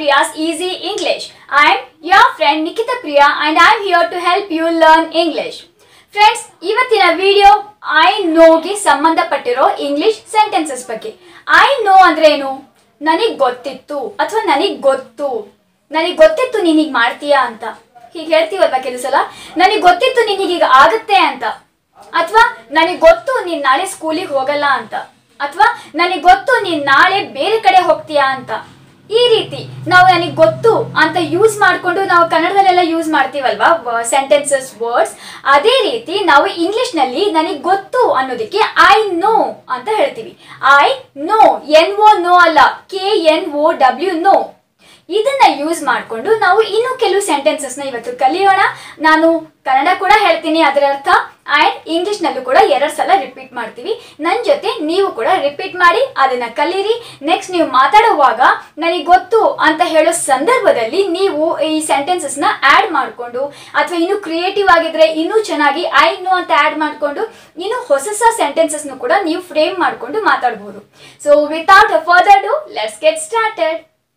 Priya's Easy English. I'm your friend Nikita Priya and I'm here to help you learn English. Friends ಇವತ್ತಿನ video I ನೋಗೆ ಸಂಬಂಧಪಟ್ಟಿರೋ English sentences ಬಗ್ಗೆ I know ಅಂದ್ರೆ ಏನು ನನಗೆ ಗೊತ್ತಿತ್ತು ಅಥವಾ ನನಗೆ ಗೊತ್ತು ನನಗೆ ಗೊತ್ತಿತ್ತು ನೀನೀಗ ಮಾಡ್ತೀಯಾ ಅಂತ ಹೀಗೆ ಹೇಳ್ತೀವಲ್ವಾ ಕೆಲವು ಸಲ ನನಗೆ ಗೊತ್ತಿತ್ತು ನೀನೀಗ ಆಗುತ್ತೆ ಅಂತ ಅಥವಾ ನನಗೆ ಗೊತ್ತು ನೀನು ನಾಳೆ ಸ್ಕೂಲಿಗೆ ಹೋಗಲ್ಲ ಅಂತ ಅಥವಾ ನನಗೆ ಗೊತ್ತು ನೀನು ನಾಳೆ ಬೇರೆ ಕಡೆ ಹೋಗ್ತೀಯಾ ಅಂತ ಈ ರೀತಿ ನಾವು ನನಗೆ ಗೊತ್ತು ಅಂತ ಯೂಸ್ ಮಾಡಿಕೊಂಡು ನಾವು ಕನ್ನಡದಲ್ಲೆಲ್ಲ ಯೂಸ್ ಮಾಡ್ತೀವಲ್ವಾ ಸೆಂಟೆನ್ಸಸ್ ವರ್ಡ್ಸ್ ಅದೇ ರೀತಿ ನಾವು ಇಂಗ್ಲಿಷ್ನಲ್ಲಿ ನನಗೆ ಗೊತ್ತು ಅನ್ನೋದಕ್ಕೆ ಐ ನೋ ಅಂತ ಹೇಳ್ತೀವಿ I know N O no ಅಲ್ಲ K N O W know ಇದನ್ನ ಯೂಸ್ ಮಾಡಿಕೊಂಡು ನಾವು ಇನ್ನೂ ಕೆಲವು ಸೆಂಟೆನ್ಸಸ್ನ ಇವತ್ತು ಕಲಿಯೋಣ ನಾನು ಕನ್ನಡ ಕೂಡ ಹೇಳ್ತೀನಿ ಅದರ ಅರ್ಥ ಆ್ಯಂಡ್ ಇಂಗ್ಲಿಷ್ನಲ್ಲೂ ಕೂಡ ಎರಡು ಸಲ ರಿಪೀಟ್ ಮಾಡ್ತೀವಿ ನನ್ನ ಜೊತೆ ನೀವು ಕೂಡ ರಿಪೀಟ್ ಮಾಡಿ ಅದನ್ನ ಕಲೀರಿ ನೆಕ್ಸ್ಟ್ ನೀವು ಮಾತಾಡುವಾಗ ನನಗೆ ಗೊತ್ತು ಅಂತ ಹೇಳೋ ಸಂದರ್ಭದಲ್ಲಿ ನೀವು ಈ ಸೆಂಟೆನ್ಸಸ್ನ ಆ್ಯಡ್ ಮಾಡಿಕೊಂಡು ಅಥವಾ ಇನ್ನೂ ಕ್ರಿಯೇಟಿವ್ ಆಗಿದ್ರೆ ಇನ್ನೂ ಚೆನ್ನಾಗಿ ಐ ನೋ ಅಂತ ಆ್ಯಡ್ ಮಾಡಿಕೊಂಡು ಇನ್ನು ಹೊಸ ಹೊಸ ಸೆಂಟೆನ್ಸಸ್ನು ಕೂಡ ನೀವು ಫ್ರೇಮ್ ಮಾಡಿಕೊಂಡು ಮಾತಾಡ್ಬೋದು so without further do let's get started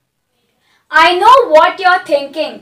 I know what you are thinking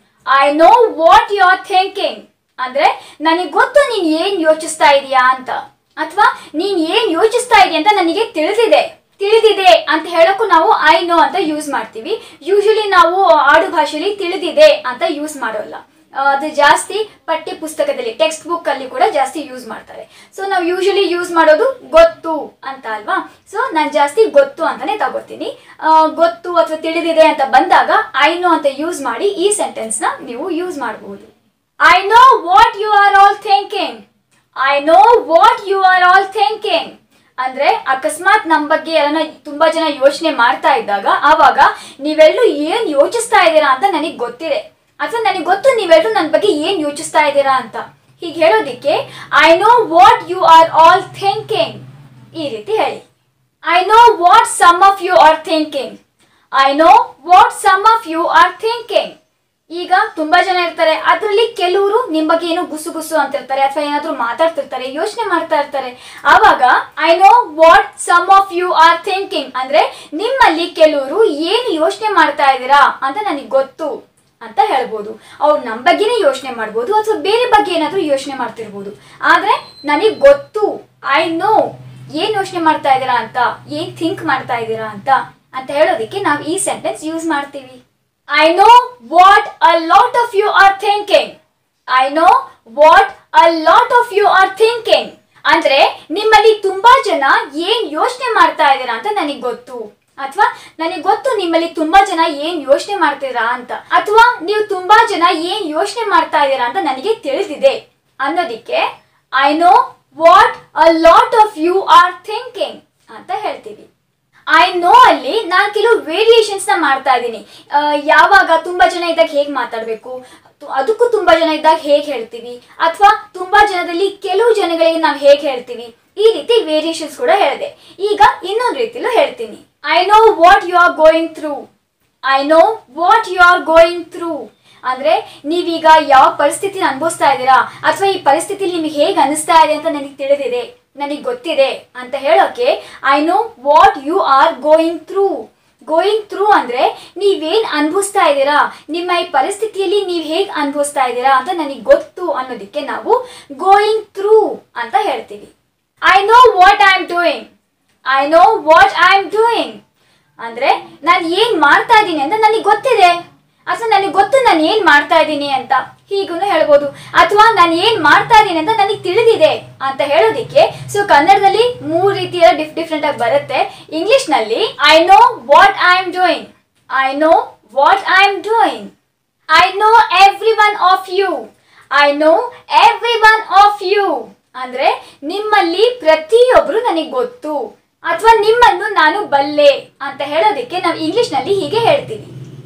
I know what you are thinking ಅಂದ್ರೆ ನನಗೆ ಗೊತ್ತು ನೀನು ಏನ್ ಯೋಚಿಸ್ತಾ ಇದೀಯಾ ಅಂತ ಅಥವಾ ನೀನ್ ಏನ್ ಯೋಚಿಸ್ತಾ ಇದೀಯ ಅಂತ ನನಗೆ ತಿಳಿದಿದೆ ತಿಳಿದಿದೆ ಅಂತ ಹೇಳಕ್ಕೂ ನಾವು ಐ ನೋ ಅಂತ ಯೂಸ್ ಮಾಡ್ತೀವಿ ಯೂಶಲಿ ನಾವು ಆಡು ಭಾಷೆಯಲ್ಲಿ ತಿಳಿದಿದೆ ಅಂತ ಯೂಸ್ ಮಾಡೋಲ್ಲ ಆ, ಅದು ಜಾಸ್ತಿ ಪಠ್ಯ ಪುಸ್ತಕದಲ್ಲಿ ಟೆಕ್ಸ್ಟ್ ಬುಕ್ ಅಲ್ಲಿ ಕೂಡ ಜಾಸ್ತಿ ಯೂಸ್ ಮಾಡ್ತಾರೆ ಸೊ ನಾವು ಯೂಶಲಿ ಯೂಸ್ ಮಾಡೋದು ಗೊತ್ತು ಅಂತ ಅಲ್ವಾ ಸೊ ನಾನು ಜಾಸ್ತಿ ಗೊತ್ತು ಅಂತಾನೆ ತಗೋತೀನಿ ಆ, ಗೊತ್ತು ಅಥವಾ ತಿಳಿದಿದೆ ಅಂತ ಬಂದಾಗ ಐ ನೋ ಅಂತ ಯೂಸ್ ಮಾಡಿ ಈ ಸೆಂಟೆನ್ಸ್ ನ ನೀವು ಯೂಸ್ ಮಾಡಬಹುದು I know what you are all thinking I know what you are all thinking ಅಂದ್ರೆ ಅಕಸ್ಮಾತ್ ನಮ್ಮ ಬಗ್ಗೆ ಯಾರನ್ನ ತುಂಬಾ ಜನ ಯೋಚನೆ ಮಾಡ್ತಾ ಇದ್ದಾಗ ಆವಾಗ ನೀವೆಲ್ಲರೂ ಏನ್ ಯೋಚಿಸ್ತಾ ಇದ್ದೀರಾ ಅಂತ ನನಗೆ ಗೊತ್ತಿದೆ ಅಥವಾ ನನಗೆ ಗೊತ್ತು ನೀವೆಲ್ಲರೂ ನನ್ನ ಬಗ್ಗೆ ಏನ್ ಯೋಚಿಸ್ತಾ ಇದ್ದೀರಾ ಅಂತ ಹೀಗೆ ಹೇಳೋದಿಕ್ಕೆ I know what you are all thinking ಈ ರೀತಿ ಹೇಳಿ I know what some of you are thinking I know what some of you are thinking ಈಗ ತುಂಬಾ ಜನ ಇರ್ತಾರೆ ಅದರಲ್ಲಿ ಕೆಲವರು ನಿಮ್ ಬಗ್ಗೆ ಏನೋ ಗುಸು ಗುಸು ಅಂತಿರ್ತಾರೆ ಅಥವಾ ಏನಾದ್ರೂ ಮಾತಾಡ್ತಿರ್ತಾರೆ ಯೋಚನೆ ಮಾಡ್ತಾ ಇರ್ತಾರೆ ಆವಾಗ I know what some of you are thinking ಅಂದ್ರೆ ನಿಮ್ಮಲ್ಲಿ ಕೆಲವರು ಏನು ಯೋಚನೆ ಮಾಡ್ತಾ ಇದ್ದೀರಾ ಅಂತ ನನಗೆ ಗೊತ್ತು ಅಂತ ಹೇಳ್ಬೋದು ಅವ್ರು ನಮ್ಮ ಬಗ್ಗೆನೇ ಯೋಚನೆ ಮಾಡ್ಬೋದು ಅಥವಾ ಬೇರೆ ಬಗ್ಗೆ ಏನಾದರೂ ಯೋಚನೆ ಮಾಡ್ತಿರ್ಬೋದು ಆದ್ರೆ ನನಗೆ ಗೊತ್ತು ಐ ನೋ ಏನ್ ಯೋಚನೆ ಮಾಡ್ತಾ ಇದ್ದೀರಾ ಅಂತ ಏನ್ ಥಿಂಕ್ ಮಾಡ್ತಾ ಇದ್ದೀರಾ ಅಂತ ಅಂತ ಹೇಳೋದಕ್ಕೆ ನಾವು ಈ ಸೆಂಟೆನ್ಸ್ ಯೂಸ್ ಮಾಡ್ತೀವಿ I know what a lot of you are thinking I know what a lot of you are thinking ಅಂದ್ರೆ ನಿಮ್ಮಲ್ಲಿ ತುಂಬಾ ಜನ ಏನ್ ಯೋಚನೆ ಮಾಡ್ತಾ ಇದ್ದೀರಾ ಅಂತ ನನಗೆ ಗೊತ್ತು ಅಥವಾ ನನಗೆ ಗೊತ್ತು ನಿಮ್ಮಲ್ಲಿ ತುಂಬಾ ಜನ ಏನ್ ಯೋಚನೆ ಮಾಡ್ತೀರಾ ಅಂತ ಅಥವಾ ನೀವು ತುಂಬಾ ಜನ ಏನ್ ಯೋಚನೆ ಮಾಡ್ತಾ ಇದ್ದೀರಾ ಅಂತ ನನಗೆ ತಿಳಿದಿದೆ ಅನ್ನೋದಿಕ್ಕೆ I know what a lot of you are thinking ಅಂತ ಹೇಳ್ತೀವಿ ಐ ನೋ ಅಲ್ಲಿ ನಾನು ಕೆಲವು ವೇರಿಯೇಷನ್ಸ್ ನ ಮಾಡ್ತಾ ಇದ್ದೀನಿ ಯಾವಾಗ ತುಂಬಾ ಜನ ಇದ್ದಾಗ ಹೇಗೆ ಮಾತಾಡಬೇಕು ಅದಕ್ಕೂ ತುಂಬಾ ಜನ ಇದ್ದಾಗ ಹೇಗೆ ಹೇಳ್ತೀವಿ ಅಥವಾ ತುಂಬಾ ಜನದಲ್ಲಿ ಕೆಲವು ಜನಗಳಿಗೆ ನಾವು ಹೇಗೆ ಹೇಳ್ತೀವಿ ಈ ರೀತಿ ವೇರಿಯೇಷನ್ಸ್ ಕೂಡ ಹೇಳಿದೆ ಈಗ ಇನ್ನೊಂದು ರೀತಿಲೂ ಹೇಳ್ತೀನಿ I know what you are going through I know what you are going through ಅಂದ್ರೆ ನೀವೀಗ ಯಾವ ಪರಿಸ್ಥಿತಿನ ಅನುಭವಿಸ್ತಾ ಇದ್ದೀರಾ ಅಥವಾ ಈ ಪರಿಸ್ಥಿತಿಲಿ ನಿಮಗೆ ಹೇಗೆ ಅನಿಸ್ತಾ ಇದೆ ಅಂತ ನನಗೆ ತಿಳಿದಿದೆ ನನಗೆ ಗೊತ್ತಿದೆ ಅಂತ ಹೇಳೋಕೆ I know what you are going through going through ಅಂದ್ರೆ ನೀವೇನ್ ಅನುಭವಿಸ್ತಾ ಇದ್ದೀರಾ ನಿಮ್ಮ ಈ ಪರಿಸ್ಥಿತಿಯಲ್ಲಿ ನೀವು ಹೇಗೆ ಅನುಭವಿಸ್ತಾ ಇದ್ದೀರಾ ಅಂತ ನನಗೆ ಗೊತ್ತು ಅನ್ನೋದಕ್ಕೆ ನಾವು ಗೋಯಿಂಗ್ ಥ್ರೂ ಅಂತ ಹೇಳ್ತೀವಿ I know what I am doing I know what I am doing ಅಂದ್ರೆ ನಾನು ಏನ್ ಮಾಡ್ತಾ ಇದ್ದೀನಿ ಅಂತ ನನಗೆ ಗೊತ್ತಿದೆ ಅಥವಾ ನನಗೆ ಗೊತ್ತು ನಾನು ಏನ್ ಮಾಡ್ತಾ ಇದ್ದೀನಿ ಅಂತ ಹೀಗೂ ಹೇಳ್ಬೋದು ಅಥವಾ ನಾನು ಏನ್ ಮಾಡ್ತಾ ಇದ್ದೀನಿ ಅಂತ ನನಗೆ ತಿಳಿದಿದೆ ಅಂತ ಹೇಳೋದಿಕ್ಕೆ ಸೊ ಕನ್ನಡದಲ್ಲಿ ಮೂರು ರೀತಿಯ ಡಿಫ್ ಡಿಫ್ರೆಂಟ್ ಆಗಿ ಬರುತ್ತೆ ಇಂಗ್ಲಿಷ್ ನಲ್ಲಿ I know what I am doing I know what I am doing I know every one of you I know every one of you ಅಂದ್ರೆ ನಿಮ್ಮಲ್ಲಿ ಪ್ರತಿಯೊಬ್ರು ನನಗೆ ಗೊತ್ತು ಅಥವಾ ನಿಮ್ಮನ್ನು ನಾನು ಬಲ್ಲೆ ಅಂತ ಹೇಳೋದಕ್ಕೆ ನಾವು ಇಂಗ್ಲಿಷ್ನಲ್ಲಿ ಹೀಗೆ ಹೇಳ್ತೀವಿ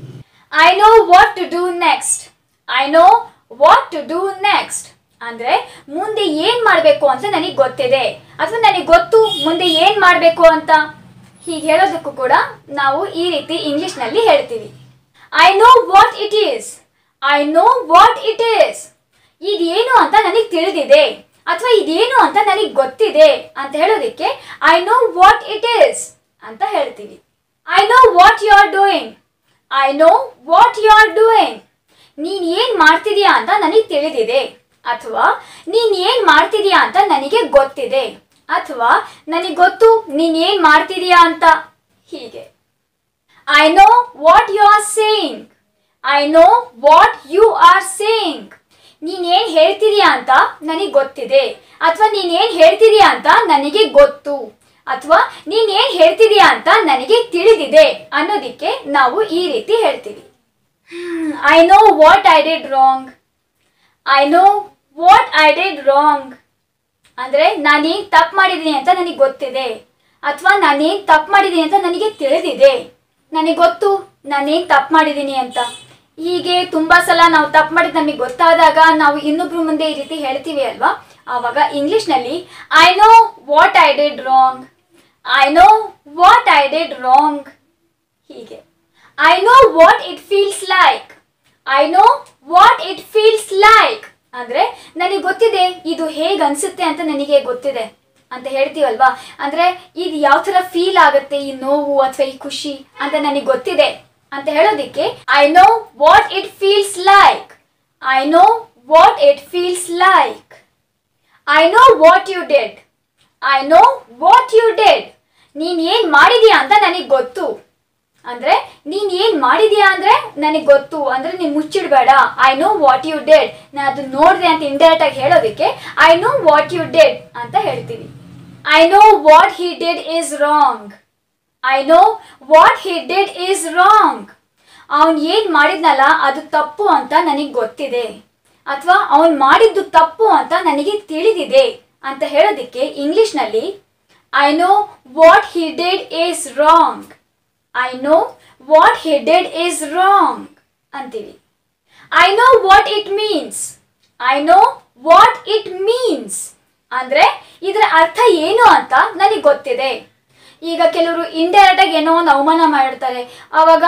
I know what to do next I know what to do next ಅಂದ್ರೆ ಮುಂದೆ ಏನ್ ಮಾಡಬೇಕು ಅಂತ ನನಗೆ ಗೊತ್ತಿದೆ ಅಥವಾ ನನಗೆ ಗೊತ್ತು ಮುಂದೆ ಏನ್ ಮಾಡಬೇಕು ಅಂತ ಹೀಗೆ ಹೇಳೋದಕ್ಕೂ ಕೂಡ ನಾವು ಈ ರೀತಿ ಇಂಗ್ಲಿಷ್ನಲ್ಲಿ ಹೇಳ್ತೀವಿ I know what it is I know what it is ಇದೇನು ಅಂತ ನನಗೆ ತಿಳಿದಿದೆ ಅಥವಾ ಇದೇನು ಅಂತ ನನಗೆ ಗೊತ್ತಿದೆ ಅಂತ ಹೇಳೋದಕ್ಕೆ I know what it is ಅಂತ ಹೇಳ್ತೀವಿ I know what you are doing I know what you are doing ನೀನ್ ಏನ್ ಮಾಡ್ತಿದ್ಯಾ ಅಂತ ನನಗೆ ತಿಳಿದಿದೆ ಅಥವಾ ನೀನ್ ಏನ್ ಮಾಡ್ತಿದ್ಯಾ ಅಂತ ನನಗೆ ಗೊತ್ತಿದೆ ಅಥವಾ ನನಗೆ ಗೊತ್ತು ನೀನ್ ಏನ್ ಮಾಡ್ತಿದ್ಯಾ ಅಂತ ಹೀಗೆ I know what you are saying I know what you are saying ನೀನ್ ಏನ್ ಹೇಳ್ತಿದ್ಯಾ ಅಂತ ನನಗೆ ಗೊತ್ತಿದೆ ಅಥವಾ ನೀನ್ ಏನ್ ಹೇಳ್ತಿದ್ಯಾ ಅಂತ ನನಗೆ ಗೊತ್ತು ಅಥವಾ ನೀನ್ ಏನ್ ಹೇಳ್ತಿದ್ಯಾ ಅಂತ ನನಗೆ ತಿಳಿದಿದೆ ಅನ್ನೋದಿಕ್ಕೆ ನಾವು ಈ ರೀತಿ ಹೇಳ್ತೀವಿ I know what I did wrong I know what I did wrong ಅಂದರೆ ನಾನೇನು ತಪ್ಪು ಮಾಡಿದ್ದೀನಿ ಅಂತ ನನಗೆ ಗೊತ್ತಿದೆ ಅಥವಾ ನಾನೇನು ತಪ್ಪು ಮಾಡಿದ್ದೀನಿ ಅಂತ ನನಗೆ ತಿಳಿದಿದೆ ನನಗೆ ಗೊತ್ತು ನಾನೇನು ತಪ್ಪು ಮಾಡಿದ್ದೀನಿ ಅಂತ ಹೀಗೆ ತುಂಬ ಸಲ ನಾವು ತಪ್ಪು ಮಾಡಿದ್ದು ನಮಗೆ ಗೊತ್ತಾದಾಗ ನಾವು ಇನ್ನೊಬ್ರ ಮುಂದೆ ಈ ರೀತಿ ಹೇಳ್ತೀವಿ ಅಲ್ವಾ ಆವಾಗ ಇಂಗ್ಲೀಷ್ನಲ್ಲಿ I know what I did wrong I know what I did wrong ಹೀಗೆ I know what it feels like I know what it feels like ಅಂದ್ರೆ ನನಗೆ ಗೊತ್ತಿದೆ ಇದು ಹೇಗೆ ಅನ್ಸುತ್ತೆ ಅಂತ ನನಗೆ ಗೊತ್ತಿದೆ ಅಂತ ಹೇಳ್ತೀವಲ್ವಾ ಅಂದ್ರೆ ಇದು ಯಾವ ಥರ ಫೀಲ್ ಆಗುತ್ತೆ ಈ ನೋವು ಅಥವಾ ಈ ಖುಷಿ ಅಂತ ನನಗೆ ಗೊತ್ತಿದೆ ಅಂತ ಹೇಳೋದಿಕ್ಕೆ I know what it feels like I know what it feels like I know what you did I know what you did ನೀನ್ ಏನ್ ಮಾಡಿದ್ಯಾ ಅಂತ ನನಗೆ ಗೊತ್ತು ಅಂದ್ರೆ ನೀನ್ ಏನ್ ಮಾಡಿದ್ಯಾ ಅಂದ್ರೆ ನನಗೆ ಗೊತ್ತು ಅಂದ್ರೆ ನೀನ್ ಮುಚ್ಚಿಡ್ಬೇಡ I know what you did ನಾ ಅದು ನೋಡಿದೆ ಅಂತ ಇಂಡೈರೆಕ್ಟ್ ಆಗಿ ಹೇಳೋದಕ್ಕೆ I know what you did ಅಂತ ಹೇಳ್ತೀವಿ I know what he did is wrong I know what he did is wrong ಅವನ್ ಏನ್ ಮಾಡಿದ್ನಲ್ಲ ಅದು ತಪ್ಪು ಅಂತ ನನಗೆ ಗೊತ್ತಿದೆ ಅಥವಾ ಅವನ್ ಮಾಡಿದ್ದು ತಪ್ಪು ಅಂತ ನನಗೆ ತಿಳಿದಿದೆ ಅಂತ ಹೇಳೋದಿಕ್ಕೆ ಇಂಗ್ಲಿಷ್ನಲ್ಲಿ I know what he did is wrong I know what he did is wrong ಅಂತೀವಿ I know what it means I know what it means ಅಂದ್ರೆ ಇದರ ಅರ್ಥ ಏನು ಅಂತ ನನಗೆ ಗೊತ್ತಿದೆ ಈಗ ಕೆಲವರು ಇಂಡೈರೆಕ್ಟ್ ಆಗಿ ಏನೋ ಒಂದು ಅವಮಾನ ಮಾಡಿರ್ತಾರೆ ಆವಾಗ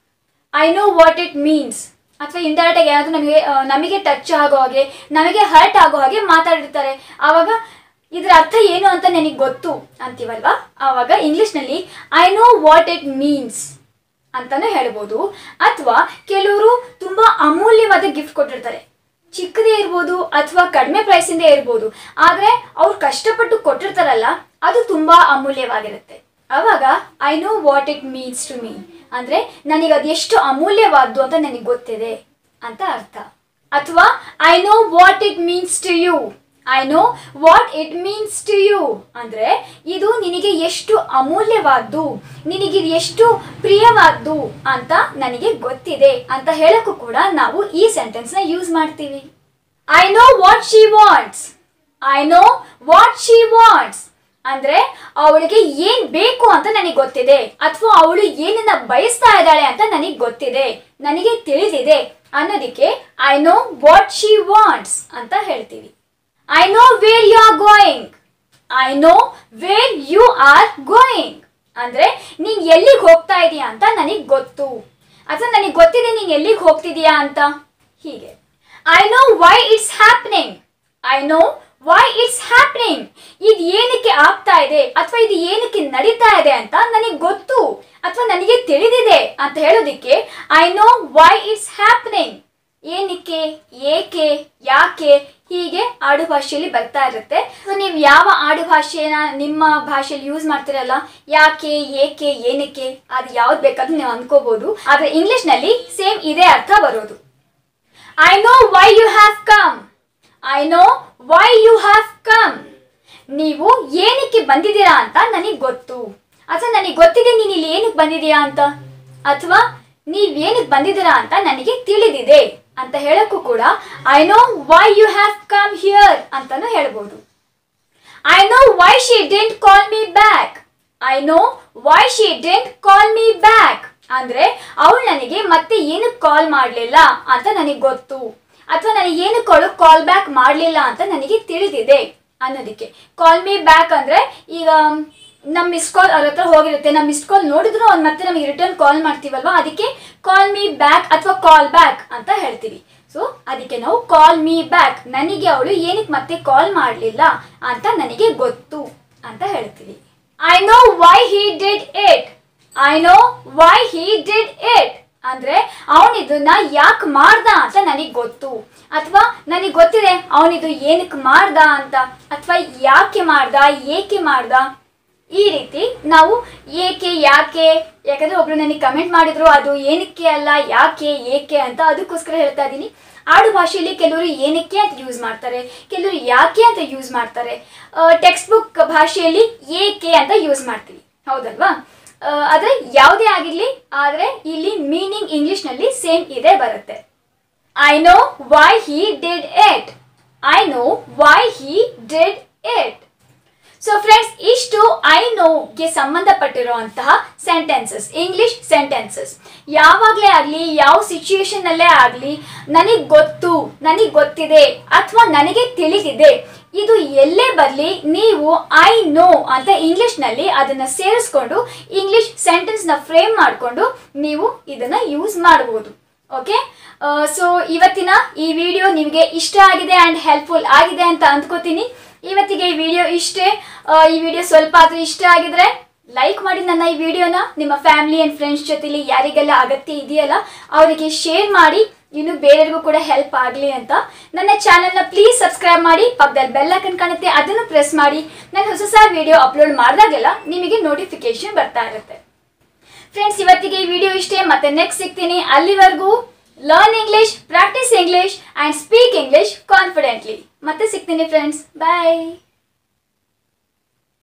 I know what it means ಅಥವಾ ಇಂಡೈರೆಕ್ಟ್ ಆಗಿ ಏನಾದರೂ ನಮಗೆ ಆ, ನಮಗೆ ಟಚ್ ಆಗೋ ಹಾಗೆ ನಮಗೆ ಹರ್ಟ್ ಆಗೋ ಹಾಗೆ ಮಾತಾಡಿರ್ತಾರೆ ಆವಾಗ ಇದರ ಅರ್ಥ ಏನು ಅಂತ ನನಗೆ ಗೊತ್ತು ಅಂತೀವಲ್ವಾ ಆವಾಗ ಇಂಗ್ಲಿಷ್ನಲ್ಲಿ I know what it means ಅಂತಾನೆ ಹೇಳ್ಬೋದು ಅಥವಾ ಕೆಲವರು ತುಂಬಾ ಅಮೂಲ್ಯವಾದ ಗಿಫ್ಟ್ ಕೊಟ್ಟಿರ್ತಾರೆ ಚಿಕ್ಕದೇ ಇರ್ಬೋದು ಅಥವಾ ಕಡಿಮೆ ಪ್ರೈಸಿಂದ ಇರ್ಬೋದು ಆದರೆ ಅವ್ರು ಕಷ್ಟಪಟ್ಟು ಕೊಟ್ಟಿರ್ತಾರಲ್ಲ ಅದು ತುಂಬಾ ಅಮೂಲ್ಯವಾಗಿರುತ್ತೆ ಅವಾಗ I know what it means to me ಅಂದ್ರೆ ನನಗೆ ಅದು ಎಷ್ಟು ಅಮೂಲ್ಯವಾದ್ದು ಅಂತ ನನಗೆ ಗೊತ್ತಿದೆ ಅಂತ ಅರ್ಥ ಅಥವಾ I know what it means to you I know what it means to you ಅಂದ್ರೆ ಇದು ನಿನಗೆ ಎಷ್ಟು ಅಮೂಲ್ಯವಾದ್ದು ನಿನಗಿದು ಎಷ್ಟು ಪ್ರಿಯವಾದ್ದು ಅಂತ ನನಗೆ ಗೊತ್ತಿದೆ ಅಂತ ಹೇಳಕ್ಕೂ ಕೂಡ ನಾವು ಈ ಸೆಂಟೆನ್ಸ್ ನ ಯೂಸ್ ಮಾಡ್ತೀವಿ I know what she wants I know what she wants ಅಂದ್ರೆ ಅವಳಿಗೆ ಏನ್ ಬೇಕು ಅಂತ ನನಗೆ ಗೊತ್ತಿದೆ ಅಥವಾ ಅವಳು ಏನನ್ನ ಬಯಸ್ತಾ ಇದ್ದಾಳೆ ಅಂತ ನನಗೆ ಗೊತ್ತಿದೆ ನನಗೆ ತಿಳಿದಿದೆ ಅನ್ನೋದಕ್ಕೆ I know what she wants ಅಂತ ಹೇಳ್ತೀವಿ I know where you are going I know where you are going ಅಂದ್ರೆ ನೀನ್ ಎಲ್ಲಿಗೆ ಹೋಗ್ತಾ ಇದೀಯಾ ಅಂತ ನನಗೆ ಗೊತ್ತು ಅಥವಾ ನನಗೆ ಗೊತ್ತಿದೆ ನೀನ್ ಎಲ್ಲಿಗೆ ಹೋಗ್ತಿದೀಯಾ ಅಂತ ಹೀಗೆ I know why it's happening I know why it's happening ಇದು ಏನಕ್ಕೆ ಆಗ್ತಾ ಇದೆ ಅಥವಾ ಇದು ಏನಕ್ಕೆ ನಡೀತಾ ಇದೆ ಅಂತ ನನಗೆ ಗೊತ್ತು ಅಥವಾ ನನಗೆ ತಿಳಿದಿದೆ ಅಂತ ಹೇಳೋದಿಕ್ಕೆ I know why it's happening ಏನಕ್ಕೆ ಏಕೆ ಯಾಕೆ ಹೀಗೆ ಆಡು ಭಾಷೆಯಲ್ಲಿ ಬರ್ತಾ ಇರುತ್ತೆ ಸೊ ನೀವು ಯಾವ ಆಡು ಭಾಷೆನ ನಿಮ್ಮ ಭಾಷೆಯಲ್ಲಿ ಯೂಸ್ ಮಾಡ್ತಿರಲ್ಲ ಯಾಕೆ ಏಕೆ ಏನಕ್ಕೆ ಅದು ಯಾವ್ದು ಬೇಕಾದ್ರೂ ನೀವು ಅನ್ಕೋಬಹುದು ಆದ್ರೆ ಇಂಗ್ಲಿಷ್ನಲ್ಲಿ ಸೇಮ್ ಇದೇ ಅರ್ಥ ಬರೋದು I know why you have come I know why you have come ನೀವು ಏನಕ್ಕೆ ಬಂದಿದ್ದೀರಾ ಅಂತ ನನಗೆ ಗೊತ್ತು ಅಥವಾ ನನಗೆ ಗೊತ್ತಿದೆ ನೀನು ಇಲ್ಲಿ ಏನಕ್ಕೆ ಬಂದಿದ್ದೀಯಾ ಅಂತ ಅಥವಾ ನೀವ್ ಏನಕ್ಕೆ ಬಂದಿದ್ದೀರಾ ಅಂತ ನನಗೆ ತಿಳಿದಿದೆ ಅಂತ ಹೇಳಕ್ಕೂ ಕೂಡ I know why you have come here ಅಂತಾನು ಹೇಳ್ಬೋದು I know why she didn't call me back I know why she didn't call me back ಅಂದ್ರೆ ಅವಳು ನನಗೆ ಮತ್ತೆ ಏನಕ್ಕೆ ಕಾಲ್ ಮಾಡಲಿಲ್ಲ ಅಂತ ನನಗೆ ಗೊತ್ತು ಅಥವಾ ನನಗೆ ಏನಕ್ಕೆ ಅವಳು ಕಾಲ್ ಬ್ಯಾಕ್ ಮಾಡಲಿಲ್ಲ ಅಂತ ನನಗೆ ತಿಳಿದಿದೆ ಅನ್ನೋದಕ್ಕೆ ಕಾಲ್ ಮೀ ಬ್ಯಾಕ್ ಅಂದ್ರೆ ಈಗ ನಮ್ಮ ಮಿಸ್ ಕಾಲ್ ಅವ್ರ ಹತ್ರ ಹೋಗಿರುತ್ತೆ ನಮ್ಮ ಮಿಸ್ ಕಾಲ್ ನೋಡಿದ್ರು ಅವ್ನು ಮತ್ತೆ ನಮಗೆ ರಿಟರ್ನ್ ಕಾಲ್ ಮಾಡ್ತೀವಲ್ವಾ ಅದಕ್ಕೆ ಕಾಲ್ ಮೀ ಬ್ಯಾಕ್ ಅಥವಾ ಕಾಲ್ ಬ್ಯಾಕ್ ಅಂತ ಹೇಳ್ತೀವಿ ಸೊ ಅದಕ್ಕೆ ನಾವು ಕಾಲ್ ಮೀ ಬ್ಯಾಕ್ ನನಗೆ ಅವಳು ಏನಕ್ಕೆ ಮತ್ತೆ ಕಾಲ್ ಮಾಡಲಿಲ್ಲ ಅಂತ ನನಗೆ ಗೊತ್ತು ಅಂತ ಹೇಳ್ತೀವಿ I know why he did it I know why he did it ಅಂದ್ರೆ ಅವನಿದನ್ನ ಯಾಕೆ ಮಾಡ್ದ ಅಂತ ನನಗೆ ಗೊತ್ತು ಅಥವಾ ನನಗೆ ಗೊತ್ತಿದೆ ಅವನಿದು ಏನಕ್ಕೆ ಮಾಡ್ದ ಅಂತ ಅಥವಾ ಯಾಕೆ ಮಾಡ್ದ ಏಕೆ ಮಾಡ್ದ ಈ ರೀತಿ ನಾವು ಏಕೆ ಯಾಕೆ ಯಾಕಂದ್ರೆ ಒಬ್ರು ನನಗೆ ಕಮೆಂಟ್ ಮಾಡಿದ್ರು ಅದು ಏನಕ್ಕೆ ಅಲ್ಲ ಯಾಕೆ ಏಕೆ ಅಂತ ಅದಕ್ಕೋಸ್ಕರ ಹೇಳ್ತಾ ಇದ್ದೀನಿ ಆಡು ಭಾಷೆಯಲ್ಲಿ ಕೆಲವರು ಏನಕ್ಕೆ ಅಂತ ಯೂಸ್ ಮಾಡ್ತಾರೆ ಕೆಲವರು ಯಾಕೆ ಅಂತ ಯೂಸ್ ಮಾಡ್ತಾರೆ ಟೆಕ್ಸ್ಟ್ ಬುಕ್ ಭಾಷೆಯಲ್ಲಿ ಏಕೆ ಅಂತ ಯೂಸ್ ಮಾಡ್ತೀವಿ ಹೌದಲ್ವಾ ಆ, ಆದ್ರೆ ಯಾವುದೇ ಆಗಿರ್ಲಿ ಆದ್ರೆ ಇಲ್ಲಿ ಮೀನಿಂಗ್ ಇಂಗ್ಲಿಷ್ನಲ್ಲಿ ಸೇಮ್ ಇದೆ ಬರುತ್ತೆ I know why he did it I know why he did it so friends ಇಷ್ಟು ಐ ನೋಗೆ ಸಂಬಂಧಪಟ್ಟಿರುವಂತಹ ಸೆಂಟೆನ್ಸಸ್ ಇಂಗ್ಲಿಷ್ ಸೆಂಟೆನ್ಸಸ್ ಯಾವಾಗಲೇ ಆಗಲಿ ಯಾವ ಸಿಚುಯೇಷನ್ನಲ್ಲೇ ಆಗಲಿ ನನಗೆ ಗೊತ್ತು ನನಗೆ ಗೊತ್ತಿದೆ ಅಥವಾ ನನಗೆ ತಿಳಿದಿದೆ ಇದು ಎಲ್ಲೇ ಬರಲಿ ನೀವು ಐ ನೋ ಅಂತ ಇಂಗ್ಲಿಷ್ನಲ್ಲಿ ಅದನ್ನು ಸೇರಿಸ್ಕೊಂಡು ಇಂಗ್ಲಿಷ್ ಸೆಂಟೆನ್ಸ್ನ ಫ್ರೇಮ್ ಮಾಡಿಕೊಂಡು ನೀವು ಇದನ್ನು ಯೂಸ್ ಮಾಡಬಹುದು ಓಕೆ ಸೊ ಇವತ್ತಿನ ಈ ವಿಡಿಯೋ ನಿಮಗೆ ಇಷ್ಟ ಆಗಿದೆ ಆ್ಯಂಡ್ ಹೆಲ್ಪ್ಫುಲ್ ಆಗಿದೆ ಅಂತ ಅಂದ್ಕೋತೀನಿ ಇವತ್ತಿಗೆ ಈ ವಿಡಿಯೋ ಇಷ್ಟೇ ಆ, ಈ ವಿಡಿಯೋ ಸ್ವಲ್ಪ ಆದರೂ ಇಷ್ಟ ಆಗಿದ್ರೆ ಲೈಕ್ ಮಾಡಿ ನನ್ನ ಈ ವಿಡಿಯೋನ ನಿಮ್ಮ ಫ್ಯಾಮಿಲಿ ಆ್ಯಂಡ್ ಫ್ರೆಂಡ್ಸ್ ಜೊತೆಲಿ ಯಾರಿಗೆಲ್ಲ ಅಗತ್ಯ ಇದೆಯಲ್ಲ ಅವರಿಗೆ ಶೇರ್ ಮಾಡಿ ಇನ್ನು ಬೇರೆಯವ್ರಿಗೂ ಕೂಡ ಹೆಲ್ಪ್ ಆಗಲಿ ಅಂತ ನನ್ನ ಚಾನಲ್ನ ಪ್ಲೀಸ್ ಸಬ್ಸ್ಕ್ರೈಬ್ ಮಾಡಿ ಪಕ್ಕದಲ್ಲಿ ಬೆಲ್ ಐಕನ್ ಕಾಣುತ್ತೆ ಅದನ್ನು ಪ್ರೆಸ್ ಮಾಡಿ ನಾನು ಹೊಸ ಹೊಸ ವಿಡಿಯೋ ಅಪ್ಲೋಡ್ ಮಾಡಿದಾಗೆಲ್ಲ ನಿಮಗೆ ನೋಟಿಫಿಕೇಶನ್ ಬರ್ತಾ ಇರುತ್ತೆ ಫ್ರೆಂಡ್ಸ್ ಇವತ್ತಿಗೆ ಈ ವಿಡಿಯೋ ಇಷ್ಟೇ ಮತ್ತೆ ನೆಕ್ಸ್ಟ್ ಸಿಗ್ತೀನಿ ಅಲ್ಲಿವರೆಗೂ learn English practice English and speak English confidently ಮತ್ತೆ ಸಿಗ್ತೀನಿ ಫ್ರೆಂಡ್ಸ್ ಬಾಯ್